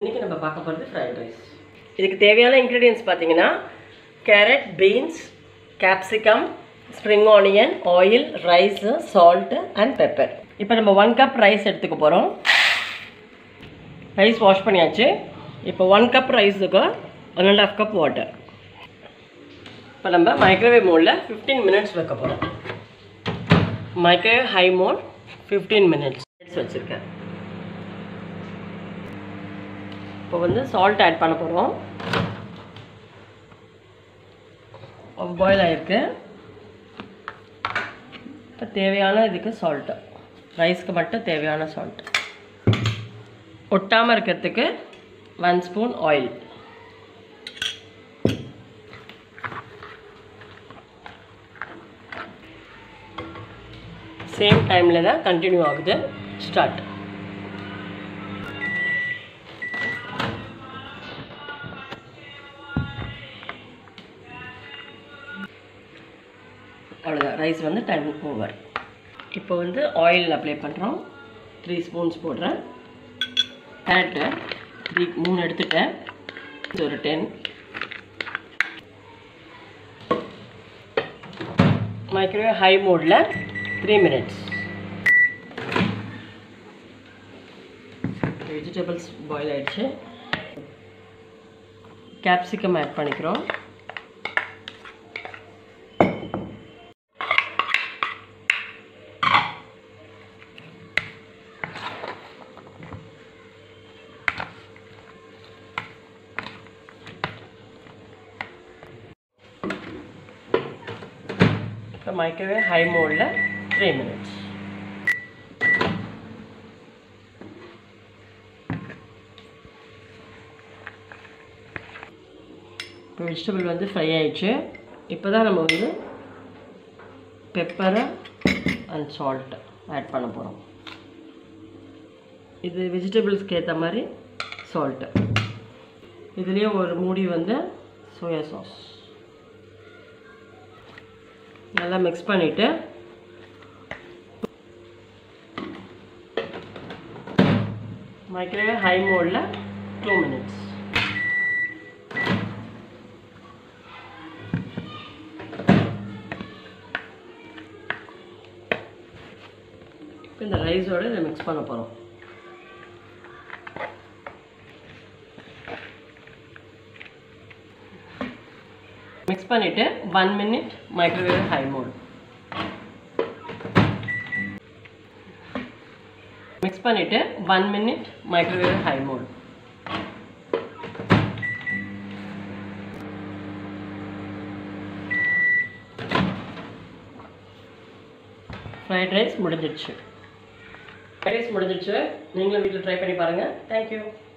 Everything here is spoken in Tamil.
இன்றைக்கி நம்ம பார்க்க போகிறது ஃப்ரைட் ரைஸ் இதுக்கு தேவையான இன்க்ரீடியன்ஸ் பார்த்தீங்கன்னா carrot beans capsicum spring onion oil rice salt and pepper இப்போ நம்ம ஒன் கப் ரைஸ் எடுத்துக்க போகிறோம் ரைஸ் வாஷ் பண்ணியாச்சு இப்போ ஒன் கப் ரைஸுக்கு one and half cup water இப்போ நம்ம மைக்ரோவேவ் மோடில் ஃபிஃப்டீன் மினிட்ஸ் வைக்க போகிறோம் microwave high mode fifteen minutes வச்சுருக்கேன் இப்போ வந்து சால்ட் ஆட் பண்ண போகிறோம் பாயில் ஆகிருக்கு இப்போ தேவையான இதுக்கு சால்ட்டு ரைஸ்க்கு மட்டும் தேவையான சால்ட் ஒட்டாமல் இருக்கிறதுக்கு ஒன் ஸ்பூன் ஆயில் சேம் டைமில் தான் கண்டினியூ ஆகுது ஸ்டார்ட் அவ்வளோதான் ரைஸ் வந்து டைம் ஓவர் இப்போ வந்து ஆயில் அப்ளை பண்ணுறோம் த்ரீ ஸ்பூன்ஸ் போடுறேன் கேரட்டு த்ரீ மூணு எடுத்துட்டேன் இது ஒரு டென் மைக்ரோவேவ் ஹை மோடில் த்ரீ மினிட்ஸ் வெஜிடபிள்ஸ் பாயில் ஆயிடுச்சு கேப்சிகம் ஆட் பண்ணிக்கிறோம் இப்போ மைக்ரோவேவ் ஹை மோடில் த்ரீ மினிட்ஸ் இப்போ வெஜிடபிள் வந்து ஃப்ரை ஆயிடுச்சு இப்போ தான் நம்ம வந்து பெப்பரை அண்ட் சால்ட் ஆட் பண்ண போகிறோம் இது வெஜிடபிள்ஸ்க்கு ஏற்ற மாதிரி சால்ட்டு இதுலேயே ஒரு மூடி வந்து சோயா சாஸ் நல்லா மிக்ஸ் பண்ணிவிட்டு மைக்ரோவேவ் ஹை மோடில் டூ மினிட்ஸ் இப்போ இந்த ரைஸோட இதை மிக்ஸ் பண்ண போகிறோம் மிக்ஸ் பண்ணிவிட்டு one minute microwave high mode mix பண்ணிவிட்டு one minute microwave high mode fried rice முடிஞ்சிடுச்சு ஃப்ரைட் ரைஸ் முடிஞ்சிடுச்சு நீங்களும் வீட்டில் ட்ரை பண்ணி பாருங்கள் தேங்க்யூ